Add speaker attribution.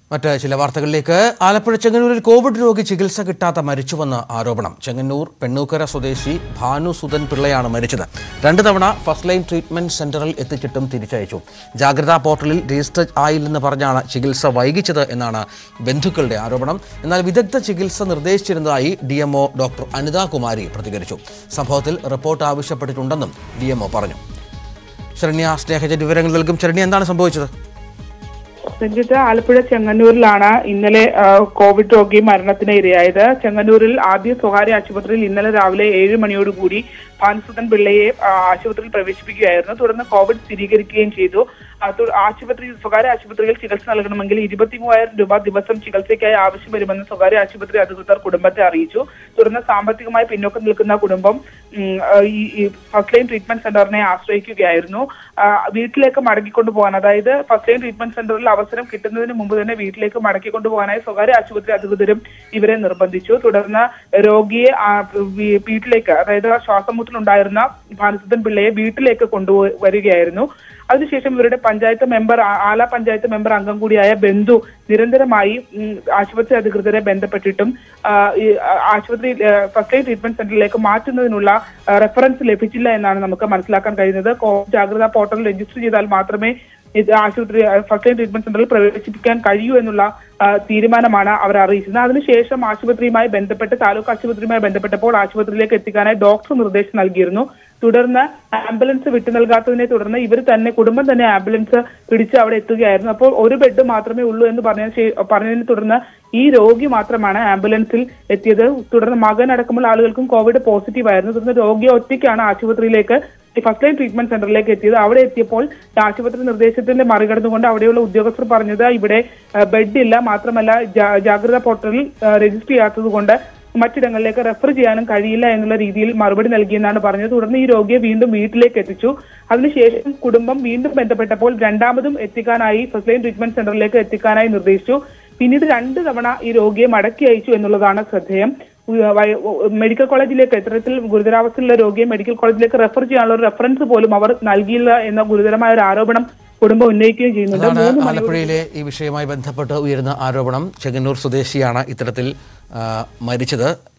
Speaker 1: മറ്റ് ചില വാർത്തകളിലേക്ക് ആലപ്പുഴ ചെങ്ങന്നൂരിൽ കോവിഡ് രോഗി ചികിത്സ കിട്ടാതെ മരിച്ചുവെന്ന് ആരോപണം ചെങ്ങന്നൂർ പെണ്ണൂക്കര സ്വദേശി ഭാനു സുധൻ പിള്ളയാണ് മരിച്ചത് രണ്ട് തവണ ഫസ്റ്റ് ലൈൻ ട്രീറ്റ്മെന്റ് സെന്ററിൽ എത്തിച്ചിട്ടും തിരിച്ചയച്ചു ജാഗ്രതാ പോർട്ടലിൽ രജിസ്റ്റർ ആയില്ലെന്ന് പറഞ്ഞാണ് ചികിത്സ വൈകിച്ചത് എന്നാണ് ബന്ധുക്കളുടെ ആരോപണം എന്നാൽ വിദഗ്ധ ചികിത്സ നിർദ്ദേശിച്ചിരുന്നതായി ഡി ഡോക്ടർ അനിതാ കുമാരി പ്രതികരിച്ചു സംഭവത്തിൽ റിപ്പോർട്ട് ആവശ്യപ്പെട്ടിട്ടുണ്ടെന്നും ഡി പറഞ്ഞു ശരണ്യ സ്നേഹജൻ വിവരങ്ങൾ നൽകും ശരണ്യ എന്താണ് സംഭവിച്ചത്
Speaker 2: രഞ്ജിത്ത് ആലപ്പുഴ ചെങ്ങന്നൂരിലാണ് ഇന്നലെ ആ, കോവിഡ് രോഗി മരണത്തിന് ഇരയായത് ചെങ്ങന്നൂരിൽ ആദ്യ സ്വകാര്യ ആശുപത്രിയിൽ ഇന്നലെ രാവിലെ ഏഴ് മണിയോടുകൂടി ഭാനുസുതൻ പിള്ളയെ ആ, ആശുപത്രിയിൽ പ്രവേശിപ്പിക്കുകയായിരുന്നു തുടർന്ന് കോവിഡ് സ്ഥിരീകരിക്കുകയും ചെയ്തു ആ, തു- ആശുപത്രി സ്വകാര്യ ആശുപത്രിയിൽ ചികിത്സ നൽകണമെങ്കിൽ ഇരുപത്തി മൂവായിരം രൂപ ദിവസം ചികിത്സയ്ക്കായി ആവശ്യം വരുമെന്ന് സ്വകാര്യ ആശുപത്രി അധികൃതർ കുടുംബത്തെ അറിയിച്ചു തുടർന്ന് സാമ്പത്തികമായി പിന്നോക്കം നിൽക്കുന്ന കുടുംബം ഉം, ആ, ഈ ഈ ഫസ്റ്റ് ലൈൻ ട്രീറ്റ്മെന്റ് സെന്ററിനെ ആശ്രയിക്കുകയായിരുന്നു ആ, വീട്ടിലേക്ക് മടക്കിക്കൊണ്ടു പോകാൻ അതായത് ഫസ്റ്റ് ലൈൻ ട്രീറ്റ്മെന്റ് സെന്ററിൽ അവസരം കിട്ടുന്നതിന് മുമ്പ് തന്നെ വീട്ടിലേക്ക് മടക്കിക്കൊണ്ടു പോകാനായി സ്വകാര്യ ആശുപത്രി അധികൃതരും ഇവരെ നിർബന്ധിച്ചു തുടർന്ന് രോഗിയെ ആ, വീ- വീട്ടിലേക്ക് അതായത് ശ്വാസമുട്ടലുണ്ടായിരുന്ന ഭാനുസുദ്ധൻ പിള്ളയെ വീട്ടിലേക്ക് കൊണ്ടുവരികയായിരുന്നു അതിനുശേഷം ഇവരുടെ പഞ്ചായത്ത് മെമ്പർ ആ- ആല പഞ്ചായത്ത് മെമ്പർ അംഗം കൂടിയായ ബന്ധു നിരന്തരമായി ഉം, ആശുപത്രി അധികൃതരെ ബന്ധപ്പെട്ടിട്ടും ആ, ഈ ആ, ആശുപത്രി ഫസ്റ്റ് എയ്ഡ് ട്രീറ്റ്മെന്റ് സെന്ററിലേക്ക് മാറ്റുന്നതിനുള്ള ആ, റെഫറൻസ് ലഭിച്ചില്ല എന്നാണ് നമുക്ക് മനസ്സിലാക്കാൻ കഴിയുന്നത് കോവിഡ് ജാഗ്രതാ പോർട്ടലിൽ രജിസ്റ്റർ ചെയ്താൽ മാത്രമേ ഇത് ആശുപത്രി ഫസ്റ്റ് എയ്ഡ് ട്രീറ്റ്മെന്റ് സെന്ററിൽ പ്രവേശിപ്പിക്കാൻ കഴിയൂ എന്നുള്ള ആ, തീരുമാനമാണ് അവർ അറിയിച്ചത് അതിനുശേഷം ആശുപത്രിയുമായി ബന്ധപ്പെട്ട് താലൂക്ക് ആശുപത്രിയുമായി ബന്ധപ്പെട്ടപ്പോൾ ആശുപത്രിയിലേക്ക് എത്തിക്കാനായി ഡോക്ടർ നിർദ്ദേശം നൽകിയിരുന്നു തുടർന്ന് ആംബുലൻസ് വിട്ടു നൽകാത്തതിനെ തുടർന്ന് ഇവർ തന്നെ കുടുംബം തന്നെ ആംബുലൻസ് പിടിച്ച് അവിടെ എത്തുകയായിരുന്നു അപ്പോൾ ഒരു ബെഡ് മാത്രമേ ഉള്ളൂ എന്ന് പറഞ്ഞ പറഞ്ഞതിനെ തുടർന്ന് ഈ രോഗി മാത്രമാണ് ആംബുലൻസിൽ എത്തിയത് തുടർന്ന് മകൻ അടക്കമുള്ള ആളുകൾക്കും കോവിഡ് പോസിറ്റീവ് ആയിരുന്നു തുടർന്ന് രോഗിയെ ഒറ്റയ്ക്കാണ് ആശുപത്രിയിലേക്ക് ഈ ഫസ്റ്റ് ലൈൻ ട്രീറ്റ്മെന്റ് സെന്ററിലേക്ക് എത്തിയത് അവിടെ എത്തിയപ്പോൾ ആശുപത്രി നിർദ്ദേശത്തിന്റെ മറികടന്നുകൊണ്ട് അവിടെയുള്ള ഉദ്യോഗസ്ഥർ പറഞ്ഞത് ഇവിടെ ബെഡ് ഇല്ല മാത്രമല്ല ജാ- ജാഗ്രതാ പോർട്ടലിൽ രജിസ്റ്റർ ചെയ്യാത്തത് കൊണ്ട് മറ്റിടങ്ങളിലേക്ക് റെഫർ ചെയ്യാനും കഴിയില്ല എന്നുള്ള രീതിയിൽ മറുപടി നൽകിയെന്നാണ് പറഞ്ഞത് തുടർന്ന് ഈ രോഗിയെ വീണ്ടും വീട്ടിലേക്ക് എത്തിച്ചു അതിനുശേഷം കുടുംബം വീണ്ടും ബന്ധപ്പെട്ടപ്പോൾ രണ്ടാമതും എത്തിക്കാനായി ഫസ്റ്റ് ലൈൻ ട്രീറ്റ്മെന്റ് സെന്ററിലേക്ക് എത്തിക്കാനായി നിർദ്ദേശിച്ചു പിന്നീട് രണ്ട് തവണ ഈ രോഗിയെ മടക്കി അയച്ചു എന്നുള്ളതാണ് ശ്രദ്ധേയം ഉ- വയ- ഉ- മെഡിക്കൽ കോളേജിലേക്ക് ഇത്തരത്തിൽ ഗുരുതരാവസ്ഥയിലുള്ള രോഗിയെ മെഡിക്കൽ കോളേജിലേക്ക് റെഫർ ചെയ്യാനുള്ള ഒരു റെഫറൻസ് പോലും അവർ നൽകിയില്ല എന്ന ഗുരുതരമായ ഒരു ആരോപണം കുടുംബം ഉന്നയിക്കുകയും ചെയ്യുന്നുണ്ട്
Speaker 1: അതാണ്
Speaker 2: മൂന്ന് മണിക്കൂർ
Speaker 1: ആലപ്പുഴയിലെ ഈ വിഷയവുമായി ബന്ധപ്പെട്ട് ഉയരുന്ന ആരോപണം ചെങ്ങന്നൂർ സ്വദേശിയാണ് ഇത്തരത്തിൽ ആ, മരിച്ചത്